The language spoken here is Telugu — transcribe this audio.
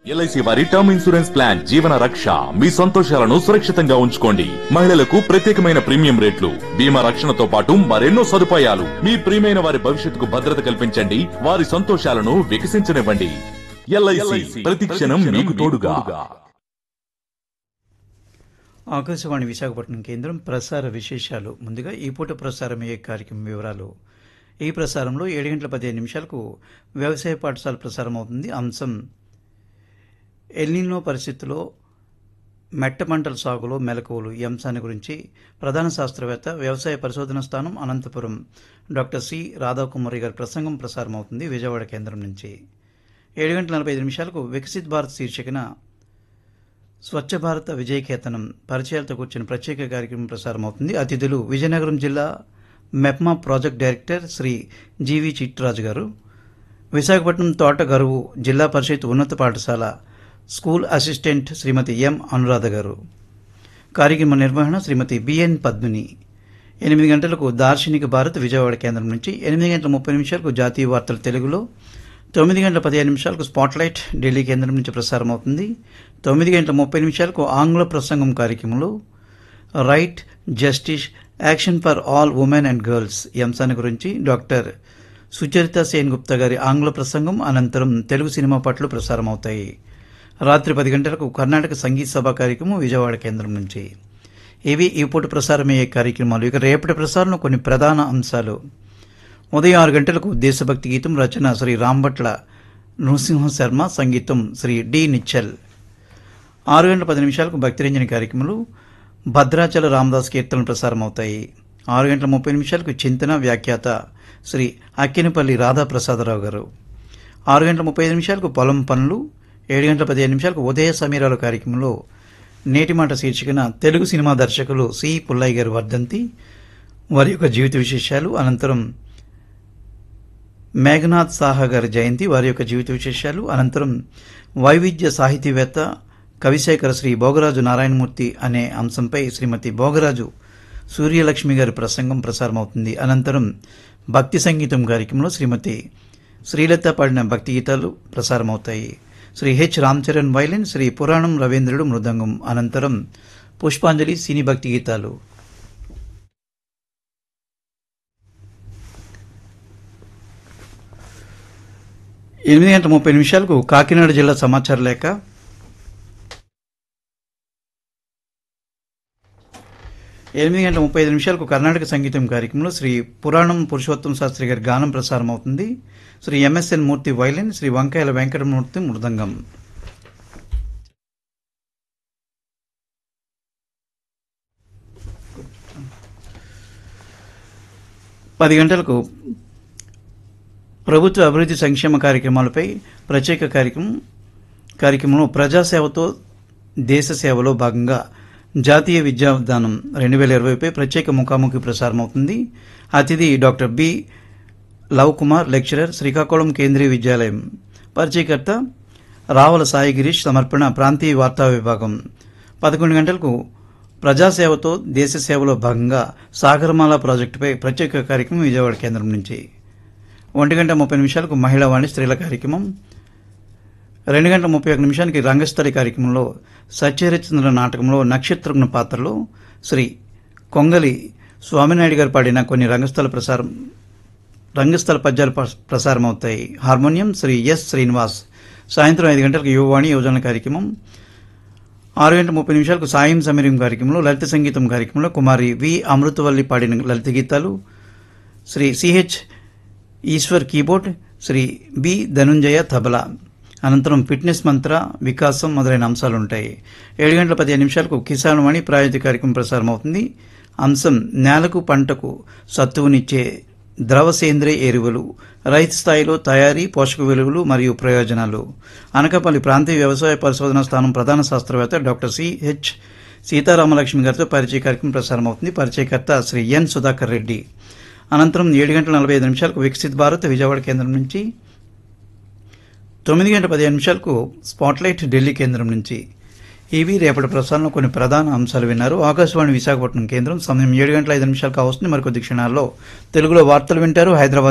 ఎల్ఐసి వారి టర్మ్ ఇన్సూరెన్స్ ప్లాన్ జీవన రక్ష మీ సంతోషాలను సురక్షితంగా ఉంచుకోండి మహిళలకు ప్రత్యేకమైన ప్రీమియం రేట్లు బీమా రక్షణతో పాటు మరెన్నో సదుపాయాలు మీ ప్రియమైన వారి భవిష్యత్తుకు భద్రత కల్పించండి వారి సంతోషాలను వికసించనివ్వండి ఎల్ఐసి ప్రతి క్షణం మీకు తోడుగా ఆకాశవాణి విశాఖపట్నం కేంద్రం ప్రసార విశేషాలు ముందుగా ఈ పూట ప్రసారమయ్యే కార్యక్రమం వివరాలు ఈ ప్రసారంలో ఏడు గంటల పదిహేను నిమిషాలకు వ్యవసాయ పాఠశాల ప్రసారం అవుతుంది అంశం ఎల్నినో పరిస్థితుల్లో మెట్ట పంటల సాగులో మెలకువలు ఈ అంశాన్ని గురించి ప్రధాన శాస్త్రవేత్త వ్యవసాయ పరిశోధన స్థానం అనంతపురం డాక్టర్ సి రాధాకుమారి గారి ప్రసంగం ప్రసారం అవుతుంది విజయవాడ కేంద్రం నుంచి ఏడు గంటల నలభై ఐదు నిమిషాలకు వికసిత్ భారత్ శీర్షికన స్వచ్ఛ భారత విజయకేతనం పరిచయాలతో కూర్చున్న ప్రత్యేక కార్యక్రమం ప్రసారం అవుతుంది అతిథులు విజయనగరం జిల్లా MEPMA project director Shri G V Chitraju garu Visakhapatnam Thota Garuvu జిల్లా పరిషత్ ఉన్నత పాఠశాల school assistant Shrimati M Anuradha garu కార్యక్రమ నిర్వహణ శ్రీమతి బిఎన్ పద్మిని ఎనిమిది గంటలకు దార్శనిక భారత్ విజయవాడ కేంద్రం నుంచి ఎనిమిది గంటల ముప్పై నిమిషాలకు జాతీయ వార్తలు తెలుగులో తొమ్మిది గంటల పదిహేను నిమిషాలకు స్పాట్లైట్ ఢిల్లీ కేంద్రం నుంచి ప్రసారం అవుతుంది తొమ్మిది గంటల ముప్పై నిమిషాలకు ఆంగ్ల ప్రసంగం కార్యక్రమంలో right justice action for all women and girls ఈ అంశాన్ని గురించి డాక్టర్ సుచరిత సేన్ గుప్తా గారి ఆంగ్ల ప్రసంగం అనంతరం తెలుగు సినిమా పాటలు ప్రసారం అవుతాయి రాత్రి పది గంటలకు కర్ణాటక సంగీత సభ కార్యక్రమం విజయవాడ కేంద్రం నుంచి ఇవి ఈ పూట ప్రసారమయ్యే కార్యక్రమాలు ఇక రేపటి ప్రసారంలో కొన్ని ప్రధాన అంశాలు ఉదయం ఆరు గంటలకు దేశభక్తి గీతం రచన శ్రీ రాంభట్ల నృసింహ శర్మ సంగీతం శ్రీ డి నిచ్చల్ ఆరు గంటల పది నిమిషాలకు భక్తిరంజని కార్యక్రమాలు భద్రాచల రామదాస్ కీర్తనలు ప్రసారం అవుతాయి ఆరు గంటల ముప్పై నిమిషాలకు చింతన వ్యాఖ్యాత శ్రీ అక్కినపల్లి రాధాప్రసాదరావు గారు ఆరు గంటల ముప్పై ఐదు నిమిషాలకు పొలం పనులు ఏడు గంటల పదిహేను నిమిషాలకు ఉదయ సమీరాలు కార్యక్రమంలో నేటి మాట శీర్షికన తెలుగు సినిమా దర్శకులు సి పుల్లయ్య గారి వర్ధంతి వారి యొక్క జీవిత విశేషాలు అనంతరం మేఘనాథ్ సాహా గారి జయంతి వారి యొక్క జీవిత విశేషాలు అనంతరం వైవిధ్య సాహితీవేత్త కవిశేఖర శ్రీ భోగరాజు నారాయణమూర్తి అనే అంశంపై శ్రీమతి భోగరాజు సూర్యలక్ష్మి గారి ప్రసంగం ప్రసారమవుతుంది అనంతరం భక్తి సంగీతం కార్యక్రమంలో శ్రీమతి శ్రీలత పాడిన భక్తి గీతాలు ప్రసారమవుతాయి శ్రీ హెచ్ రామ్చరణ్ వైలిన్ శ్రీ పురాణం రవీంద్రుడు మృదంగం అనంతరం పుష్పాంజలి సినీ భక్తి గీతాలు ఎనిమిది గంటల ముప్పై నిమిషాలకు కాకినాడ జిల్లా సమాచార లేఖ ఎనిమిది గంటల ముప్పై ఐదు నిమిషాలకు కర్ణాటక సంగీతం కార్యక్రమంలో శ్రీ పురాణం పురుషోత్తం శాస్త్రి గారి గానం ప్రసారం అవుతుంది శ్రీ ఎంఎస్ఎన్ మూర్తి వైలిన్ శ్రీ వంకాయల వెంకటమూర్తి మృదంగం పది గంటలకు ప్రభుత్వ అభివృద్ధి సంక్షేమ కార్యక్రమాలపై ప్రత్యేక కార్యక్రమం కార్యక్రమంలో ప్రజాసేవతో దేశ సేవలో భాగంగా జాతీయ విద్యా విధానం రెండు వేల ఇరవైపై ప్రత్యేక ముఖాముఖి ప్రసారం అవుతుంది అతిథి doctor B Lav Kumar lecturer Srikakulam Kendriya విద్యాలయం పరిచయకర్త రావల సాయి గిరీష్ సమర్పణ ప్రాంతీయ వార్తా విభాగం పదకొండు గంటలకు ప్రజాసేవతో దేశ సేవలో భాగంగా సాగరమాల ప్రాజెక్టుపై ప్రత్యేక కార్యక్రమం విజయవాడ కేంద్రం నుంచి ఒంటి గంట ముప్పై నిమిషాలకు మహిళా వాణి స్త్రీల కార్యక్రమం రెండు గంటల ముప్పై ఒక నిమిషానికి రంగస్థలి కార్యక్రమంలో సత్యహరిచంద్ర నాటకంలో నక్షత్రజ్ఞ పాత్రలో శ్రీ కొంగలి స్వామినాయుడు గారు పాడిన కొన్ని రంగస్థల ప్రసారం రంగస్థల పద్యాలు ప్ర- ప్రసారం అవుతాయి హార్మోనియం శ్రీ ఎస్ శ్రీనివాస్ సాయంత్రం ఐదు గంటలకు యువవాణి యోజన కార్యక్రమం ఆరు గంటల ముప్పై నిమిషాలకు సాయం సమీరం కార్యక్రమంలో లలిత సంగీతం కార్యక్రమంలో కుమారి వి అమృతవల్లి పాడిన లలిత గీతాలు Shri CH Eswar keyboard Shri B Dhanunjaya tabla అనంతరం ఫిట్నెస్ మంత్ర వికాసం మొదలైన అంశాలు ఉంటాయి ఏడు గంటల పదిహేను నిమిషాలకు కిసాన్ వాణి ప్రాయోజిత కార్యక్రమం ప్రసారం అవుతుంది అంశం నేలకు పంటకు సత్తువునిచ్చే ద్రవ సేంద్రియ ఎరువులు రైతు స్థాయిలో తయారీ పోషక విలువలు మరియు ప్రయోజనాలు అనకాపల్లి ప్రాంతీయ వ్యవసాయ పరిశోధన స్థానం ప్రధాన శాస్త్రవేత్త డాక్టర్ సిహెచ్ సీతారామలక్ష్మి గారితో పరిచయ కార్యక్రమం ప్రసారం అవుతుంది పరిచయకర్త శ్రీ ఎన్ సుధాకర్ రెడ్డి అనంతరం ఏడు గంటల నలభై ఐదు నిమిషాలకు వికసిత్ భారత్ విజయవాడ కేంద్రం నుంచి తొమ్మిది గంటల పదిహేను నిమిషాలకు స్పాట్లైట్ ఢిల్లీ కేంద్రం నుంచి ఇవి రేపటి ప్రసారంలో కొన్ని ప్రధాన అంశాలు విన్నారు ఆకాశవాణి విశాఖపట్నం కేంద్రం సమయం ఏడు గంటల ఐదు నిమిషాలకు వస్తుంది మరికొద్ది క్షణాల్లో తెలుగులో వార్తలు వింటారు హైదరాబాద్